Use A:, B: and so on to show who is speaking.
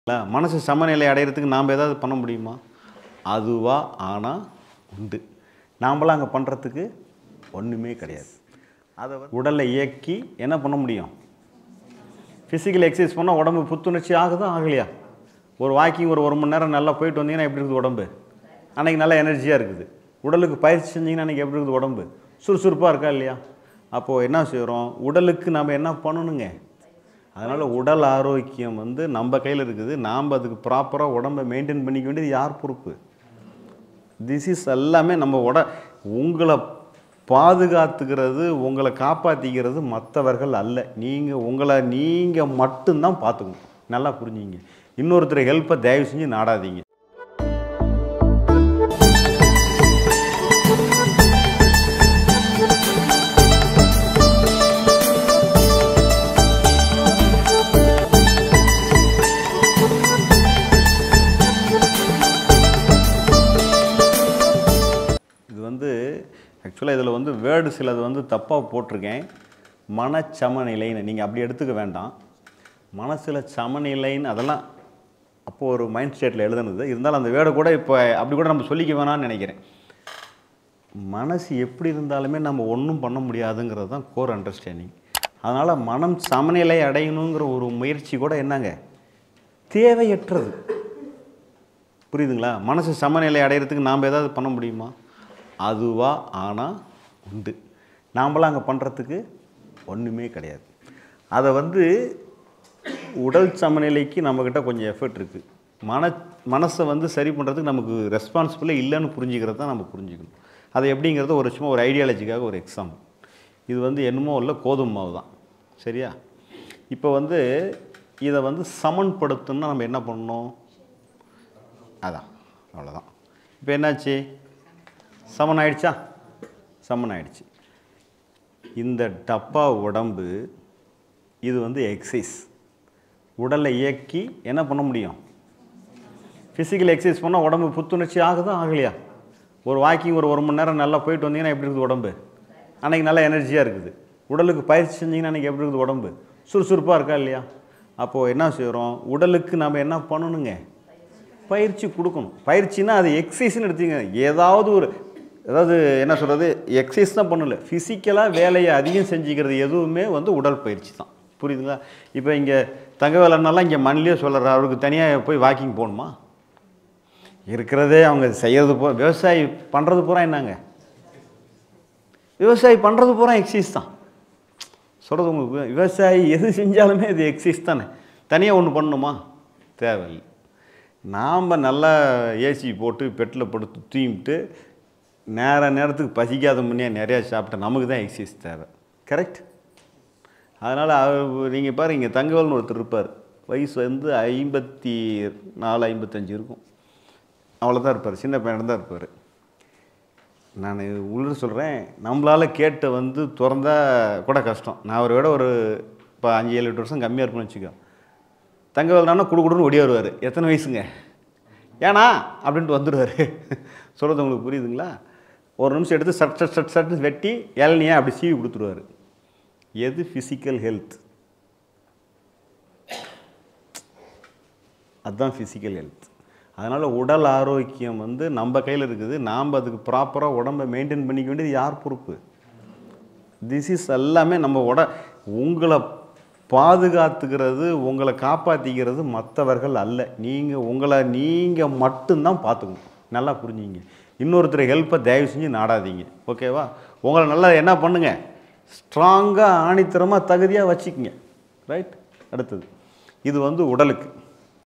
A: இல்ல, மனசு சமநிலை அடையிறதுக்கு நாம் ஏதாவது பண்ண முடியுமா அதுவா ஆனால் உண்டு நாம்பளாம் அங்கே பண்ணுறதுக்கு ஒன்றுமே கிடையாது அதை வந்து உடலை இயக்கி என்ன பண்ண முடியும் ஃபிசிக்கல் எக்ஸசைஸ் பண்ணால் உடம்பு புத்துணர்ச்சி ஆகுதா ஆகலையா ஒரு வாக்கிங் ஒரு ஒரு மணி நேரம் நல்லா போயிட்டு வந்தீங்கன்னா எப்படி இருக்குது உடம்பு அன்றைக்கி நல்லா எனர்ஜியாக இருக்குது உடலுக்கு பயிற்சி செஞ்சீங்கன்னா அன்றைக்கி எப்படி இருக்குது உடம்பு சுறுசுறுப்பாக இருக்கா இல்லையா அப்போது என்ன செய்கிறோம் உடலுக்கு நம்ம என்ன பண்ணணுங்க அதனால் உடல் ஆரோக்கியம் வந்து நம்ம கையில் இருக்குது நாம் அதுக்கு ப்ராப்பராக உடம்பை மெயின்டைன் பண்ணிக்க வேண்டியது யார் பொறுப்பு திஸ் இஸ் எல்லாமே நம்ம உட உங்களை பாதுகாத்துக்கிறது உங்களை காப்பாற்றிக்கிறது மற்றவர்கள் அல்ல நீங்கள் உங்களை நீங்கள் மட்டும்தான் பார்த்துக்கணும் நல்லா புரிஞ்சுங்க இன்னொருத்தர் ஹெல்ப்பை தயவு செஞ்சு நாடாதீங்க இது வந்து ஆக்சுவலாக இதில் வந்து வேர்டு சிலது வந்து தப்பாக போட்டிருக்கேன் மனச்சமநிலைன்னு நீங்கள் அப்படி எடுத்துக்க வேண்டாம் மனசில் சமநிலைன்னு அதெல்லாம் அப்போது ஒரு மைண்ட் ஸ்டேட்டில் எழுதுனது இருந்தாலும் அந்த வேர்டை கூட இப்போ அப்படி கூட நம்ம சொல்லிக்க வேணாம்னு நினைக்கிறேன் மனசு எப்படி இருந்தாலுமே நம்ம ஒன்றும் பண்ண முடியாதுங்கிறது தான் கோர் அண்டர்ஸ்டாண்டிங் அதனால் மனம் சமநிலை அடையணுங்கிற ஒரு முயற்சி கூட என்னங்க தேவையற்றது புரியுதுங்களா மனசு சமநிலை அடையிறதுக்கு நாம் ஏதாவது பண்ண முடியுமா அதுவா ஆனால் உண்டு நாம்பளாம் அங்கே பண்ணுறதுக்கு ஒன்றுமே கிடையாது அதை வந்து உடல் சமநிலைக்கு நம்மக்கிட்ட கொஞ்சம் எஃபர்ட் இருக்குது மன மனசை வந்து சரி பண்ணுறதுக்கு நமக்கு ரெஸ்பான்சிபிளே இல்லைன்னு புரிஞ்சுக்கிறது தான் நம்ம புரிஞ்சுக்கணும் அது எப்படிங்கிறது ஒரு சும்மா ஒரு ஐடியாலஜிக்காக ஒரு எக்ஸாம்பிள் இது வந்து என்னமோ இல்லை கோதுமை மாவு தான் சரியா இப்போ வந்து இதை வந்து சமன்படுத்தணும்னா நம்ம என்ன பண்ணணும் அதான் அவ்வளோதான் இப்போ என்னாச்சு சமன் ஆயிடுச்சா சமன் ஆயிடுச்சு இந்த டப்பா உடம்பு இது வந்து எக்ஸசைஸ் உடலை இயக்கி என்ன பண்ண முடியும் ஃபிசிக்கல் எக்ஸசைஸ் பண்ணால் உடம்பு புத்துணர்ச்சி ஆகுதா ஆகலையா ஒரு வாக்கிங் ஒரு ஒரு மணி நேரம் நல்லா போயிட்டு வந்தீங்கன்னா எப்படி இருக்குது உடம்பு அன்றைக்கி நல்லா எனர்ஜியாக இருக்குது உடலுக்கு பயிற்சி செஞ்சீங்கன்னா அன்றைக்கி எப்படி இருக்குது உடம்பு சுறுசுறுப்பாக இருக்கா இல்லையா அப்போது என்ன செய்கிறோம் உடலுக்கு நம்ம என்ன பண்ணணுங்க பயிற்சி கொடுக்கணும் பயிற்சினா அது எக்ஸசைஸ்னு எடுத்தீங்க ஏதாவது ஒரு அதாவது என்ன சொல்கிறது எக்ஸசைஸ் தான் பண்ணல ஃபிசிக்கலாக வேலையை அதிகம் செஞ்சுக்கிறது எதுவுமே வந்து உடல் பயிற்சி தான் புரியுதுங்களா இப்போ இங்கே தங்கவேலனாலாம் இங்கே மண்ணிலே சொல்கிறார் அவருக்கு தனியாக போய் வாக்கிங் போகணுமா இருக்கிறதே அவங்க செய்கிறது போ விவசாயி பண்ணுறது பூரா என்னங்க விவசாயி பண்ணுறது பூரா எக்ஸசைஸ் தான் சொல்கிறது உங்களுக்கு விவசாயி எது செஞ்சாலுமே அது எக்ஸசைஸ் தானே தனியாக ஒன்று பண்ணணுமா தேவையில்லை நாம் நல்லா ஏசி போட்டு பெட்டில் படுத்து தூங்கிட்டு நேர நேரத்துக்கு பசிக்காத முன்னே நிறையா சாப்பிட்டா நமக்கு தான் எக்ஸசைஸ் தேவை கரெக்ட் அதனால் அவர் நீங்கள் பாரு இங்கே தங்கவேல்னு ஒருத்தர் இருப்பார் வயசு வந்து ஐம்பத்தி நாலு ஐம்பத்தஞ்சு இருக்கும் அவ்வளோதான் இருப்பார் சின்ன பையன் தான் இருப்பார் நான் உள்ள சொல்கிறேன் நம்மளால் கேட்ட வந்து திறந்தா கூட கஷ்டம் நான் அவரை விட ஒரு இப்போ அஞ்சு ஏழு எட்டு வருஷம் கம்மியாக இருக்குன்னு வச்சுக்கோ தங்கவேல்னா குடு குடுன்னு ஓடி வருவார் எத்தனை வயசுங்க ஏனா அப்படின்ட்டு வந்துடுவார் சொல்கிறது உங்களுக்கு புரியுதுங்களா ஒரு நிமிஷம் எடுத்து சட் சட் சட் சட்னு வெட்டி இளநியாக அப்படி சீவி கொடுத்துருவார் எது ஃபிசிக்கல் ஹெல்த் அதுதான் ஃபிசிக்கல் ஹெல்த் அதனால் உடல் ஆரோக்கியம் வந்து நம்ம கையில் இருக்குது நாம் அதுக்கு ப்ராப்பராக உடம்பை மெயின்டைன் பண்ணிக்க வேண்டியது யார் பொறுப்பு திஸ் இஸ் எல்லாமே நம்ம உட உங்களை பாதுகாத்துக்கிறது உங்களை காப்பாற்றிக்கிறது மற்றவர்கள் அல்ல நீங்கள் உங்களை நீங்கள் மட்டும்தான் பார்த்துக்கணும் நல்லா புரிஞ்சுங்க இன்னொருத்தர் ஹெல்ப்பை தயவு செஞ்சு நாடாதீங்க ஓகேவா உங்களை நல்லா என்ன பண்ணுங்கள் ஸ்ட்ராங்காக ஆணித்தரமாக தகுதியாக வச்சுக்கிங்க ரைட் அடுத்தது இது வந்து உடலுக்கு